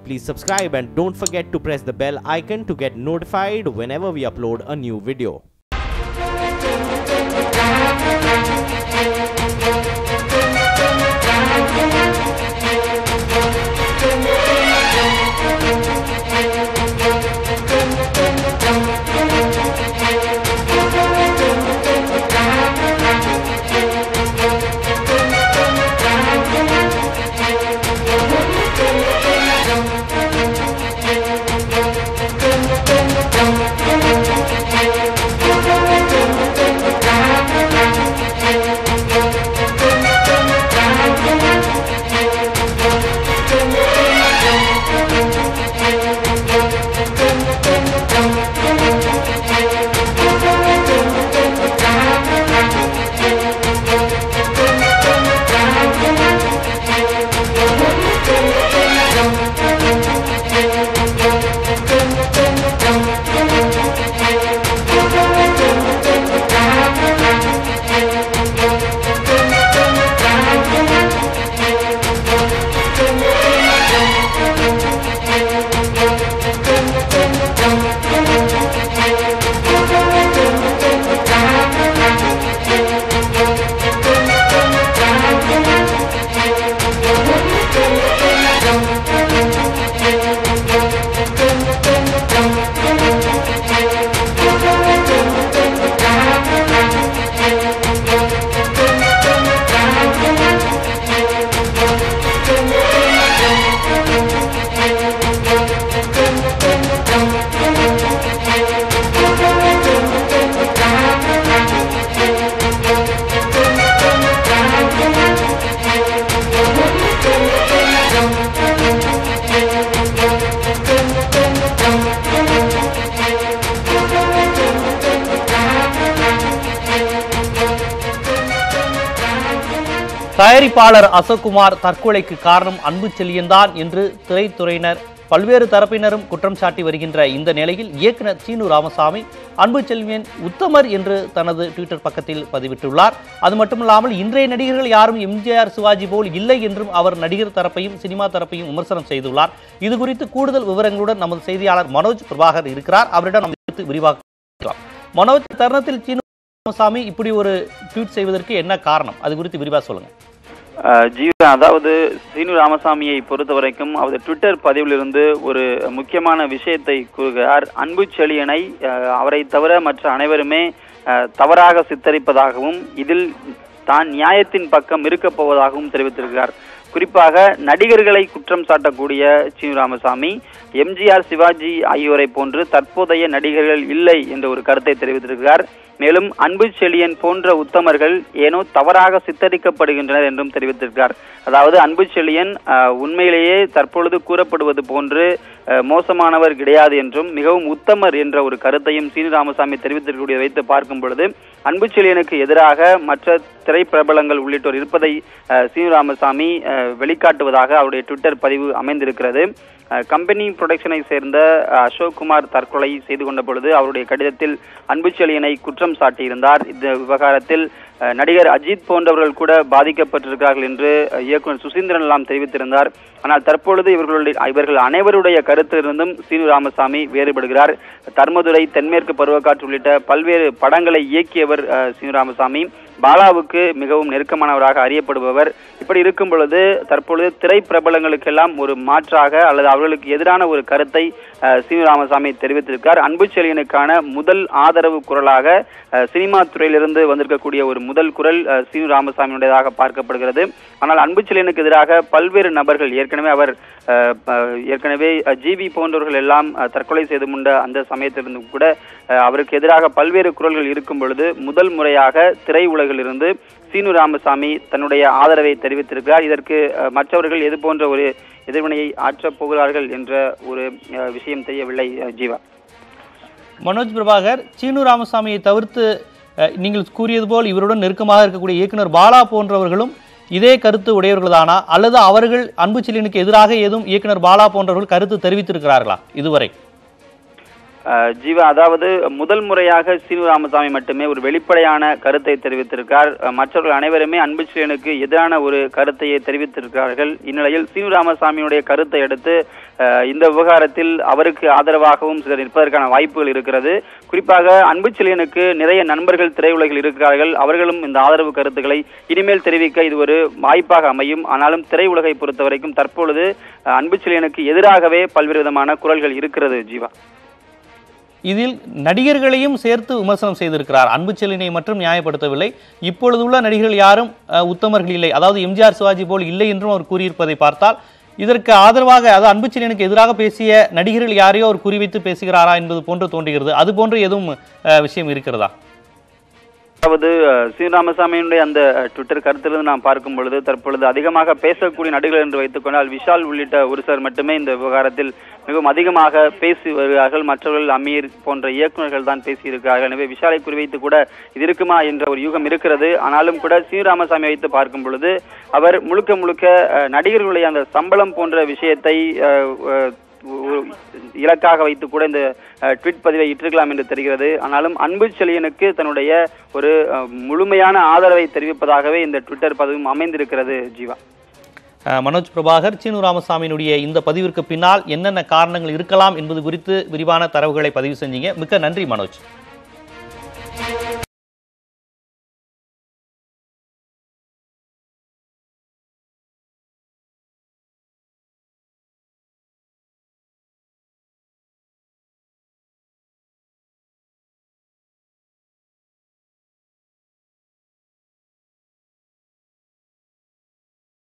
please subscribe and don't forget to press the bell icon to get notified whenever we upload a new video. தயாரிப்பாளர் அசோக்குமார் தற்கொலைக்கு காரணம் அன்பு செல்லியன்தான் என்று திரைத்துறையினர் பல்வேறு தரப்பினரும் குற்றம் சாட்டி வருகின்ற இந்த நிலையில் இயக்குனர் சீனு ராமசாமி அன்பு செல்வியன் உத்தமர் என்று தனது ட்விட்டர் பக்கத்தில் பதிவிட்டுள்ளார் அது மட்டுமல்லாமல் இன்றைய நடிகர்கள் யாரும் எம்ஜிஆர் சிவாஜி போல் இல்லை என்றும் அவர் நடிகர் தரப்பையும் சினிமா தரப்பையும் விமர்சனம் செய்துள்ளார் இது குறித்து கூடுதல் விவரங்களுடன் நமது செய்தியாளர் மனோஜ் பிரபாகர் இருக்கிறார் அவரிடம் நம்ம குறித்து விரிவாக பேசலாம். மனோஜ் இந்த தருணத்தில் சீனு ராமசாமி இப்படி ஒரு ட்வீட் செய்வதற்கு என்ன காரணம் அது குறித்து விரிவாக சொல்லுங்க அஹ் ஜீவா அதாவது சீனு ராமசாமியை பொறுத்த வரைக்கும் அவர் ட்விட்டர் பதிவிலிருந்து ஒரு முக்கியமான விஷயத்தை கூறுகிறார் அன்பு செழியனை அஹ், அவரை தவிர மற்ற அனைவருமே அஹ், தவறாக சித்தரிப்பதாகவும் இதில் தான் நியாயத்தின் பக்கம் இருக்கப் போவதாகவும் தெரிவித்திருக்கிறார் குறிப்பாக நடிகர்களை குற்றம் சாட்டக்கூடிய சீனு ராமசாமி எம்ஜிஆர் சிவாஜி ஆகியோரை போன்று தற்போதைய நடிகர்கள் இல்லை என்ற ஒரு கருத்தை தெரிவித்திருக்கிறார் மேலும் அன்பு செழியன் போன்ற உத்தமர்கள் ஏனோ தவறாக சித்தரிக்கப்படுகின்றனர் என்றும் தெரிவித்திருக்கிறார் அதாவது அன்பு செழியன் அஹ், உண்மையிலேயே தற்பொழுது கூறப்படுவது போன்று அஹ், மோசமானவர் கிடையாது என்றும் மிகவும் உத்தமர் என்ற ஒரு கருத்தையும் சீனு ராமசாமி தெரிவித்திருக்கக்கூடிய வைத்து பார்க்கும் பொழுது அன்பு செழியனுக்கு எதிராக மற்ற திரைப்பிரபலங்கள் உள்ளிட்டோர் இருப்பதை அஹ், சீனு ராமசாமி அஹ், வெளிக்காட்டுவதாக அவருடைய ட்விட்டர் பதிவு அமைந்திருக்கிறது அஹ், கம்பெனி புரொடக்ஷனை சேர்ந்த அஹ், அசோக் குமார் தற்கொலை செய்து கொண்ட பொழுது அவருடைய கடிதத்தில் அன்புச்செழியனை குற்றம் சாட்டியிருந்தார் இந்த விவகாரத்தில் அஹ், நடிகர் அஜித் போன்றவர்கள் கூட பாதிக்கப்பட்டிருக்கிறார்கள் என்று அஹ், இயக்குனர் சுசீந்திரன் எல்லாம் தெரிவித்திருந்தார் ஆனால் தற்பொழுது இவர்களுடைய இவர்கள் அனைவருடைய கருத்திலிருந்தும் சீனு ராமசாமி வேறுபடுகிறார் தர்மதுரை தென்மேற்கு பருவக்காற்று உள்ளிட்ட பல்வேறு படங்களை இயக்கியவர் அஹ், சீனு ராமசாமி பாலாவுக்கு மிகவும் நெருக்கமானவராக அறியப்படுபவர் இப்படி இருக்கும் பொழுது தற்பொழுது திரைப்பிரபலங்களுக்கெல்லாம் ஒரு மாற்றாக அல்லது அவர்களுக்கு எதிரான ஒரு கருத்தை அஹ், சீனு ராமசாமி தெரிவித்திருக்கார் அன்பு செழியனுக்கான முதல் ஆதரவு குரலாக அஹ், சினிமா துறையிலிருந்து வந்திருக்கக்கூடிய ஒரு முதல் குரல் அஹ், சீனு ராமசாமியுடையதாக பார்க்கப்படுகிறது ஆனால் அன்பு செழியனுக்கு எதிராக பல்வேறு நபர்கள் ஏற்கனவே அவர் அஹ், அஹ், ஏற்கனவே ஜிவி போன்றவர்கள் எல்லாம் அஹ், தற்கொலை செய்து முண்ட அந்த சமயத்திலிருந்து கூட அஹ், அவருக்கு எதிராக பல்வேறு குரல்கள் இருக்கும் பொழுது முதல் முறையாக திரை உலகிலிருந்து சீனு ராமசாமி தன்னுடைய ஆதரவை தெரிவித்திருக்கிறார் இதற்கு அஹ், மற்றவர்கள் எது போன்ற ஒரு எதிர்வினையை ஆற்றப் போகிறார்கள் என்ற ஒரு அஹ், விஷயம் தெரியவில்லை அஹ், ஜீவா மனோஜ் பிரபாகர் சீனு ராமசாமியை தவிர்த்து அஹ், நீங்கள் கூறியது போல் இவருடன் நெருக்கமாக இருக்கக்கூடிய இயக்குனர் பாலா போன்றவர்களும் இதே கருத்து உடையவர்கள்தானா அல்லது அவர்கள் அன்பு செல்லியனுக்கு எதிராக ஏதும் இயக்குனர் பாலா போன்றவர்கள் கருத்து தெரிவித்திருக்கிறார்களா இதுவரை அஹ், ஜீவா அதாவது முதல் முறையாக சீனு ராமசாமி மட்டுமே ஒரு வெளிப்படையான கருத்தை தெரிவித்திருக்கார் அஹ், மற்றவர்கள் அனைவருமே அன்புச்செழியனுக்கு எதிரான ஒரு கருத்தையே தெரிவித்திருக்கிறார்கள் இந்நிலையில் சீனு ராமசாமியுடைய கருத்தை அடுத்து அஹ், இந்த விவகாரத்தில் அவருக்கு ஆதரவாகவும் சிலர் நிற்பதற்கான வாய்ப்புகள் இருக்கிறது குறிப்பாக அன்புச்செழியனுக்கு நிறைய நண்பர்கள் திரையுலகில் இருக்கிறார்கள் அவர்களும் இந்த ஆதரவு கருத்துக்களை இனிமேல் தெரிவிக்க இது ஒரு வாய்ப்பாக அமையும் ஆனாலும் திரையுலகை பொறுத்தவரைக்கும் தற்பொழுது அஹ், அன்புச்செழியனுக்கு எதிராகவே பல்வேறு விதமான குரல்கள் இருக்கிறது ஜீவா இதில் நடிகர்களையும் சேர்த்து விமர்சனம் செய்திருக்கிறார் அன்புச்செல்லினை மட்டும் நியாயப்படுத்தவில்லை இப்பொழுது உள்ள நடிகர்கள் யாரும் அஹ், உத்தமர்கள் இல்லை அதாவது எம்ஜிஆர் சிவாஜி போல் இல்லை என்றும் அவர் கூறியிருப்பதை பார்த்தால் இதற்கு ஆதரவாக அதாவது அன்புச்செல்லினுக்கு எதிராக பேசிய நடிகர்கள் யாரையோ அவர் குறிவைத்து பேசுகிறாரா என்பது போன்று தோன்றுகிறது அது போன்று எதுவும் அஹ், விஷயம் இருக்கிறதா அதாவது அஹ், சீனிராமசாமியினுடைய அந்த அஹ், ட்விட்டர் கருத்திலிருந்து நாம் பார்க்கும் பொழுது தற்பொழுது அதிகமாக பேசக்கூடிய நடிகர்கள் என்று வைத்துக் கொண்டால் விஷால் உள்ளிட்ட ஒரு சிலர் மட்டுமே இந்த விவகாரத்தில் மிகவும் அதிகமாக பேசி வருகிறார்கள் மற்றவர்கள் அமீர் போன்ற இயக்குநர்கள் தான் பேசியிருக்கிறார்கள் எனவே விஷாலை குறிவைத்து கூட இது இருக்குமா என்ற ஒரு யூகம் இருக்கிறது ஆனாலும் கூட சீனிராமசாமி வைத்து பார்க்கும் பொழுது அவர் முழுக்க முழுக்க அஹ், நடிகர்களுடைய அந்த சம்பளம் போன்ற விஷயத்தை அஹ், அஹ், ஒரு இலக்காக வைத்து கூட இந்த அஹ், ட்வீட் பதிவை இட்டிருக்கலாம் என்று தெரிகிறது ஆனாலும் அன்பு செழியனுக்கு தன்னுடைய ஒரு அஹ், முழுமையான ஆதரவை தெரிவிப்பதாகவே இந்த ட்விட்டர் பதிவும் அமைந்திருக்கிறது ஜீவா அஹ், மனோஜ் பிரபாகர் சீனு ராமசாமியினுடைய இந்த பதிவிற்கு பின்னால் என்னென்ன காரணங்கள் இருக்கலாம் என்பது குறித்து விரிவான தரவுகளை பதிவு செஞ்சீங்க மிக்க நன்றி மனோஜ்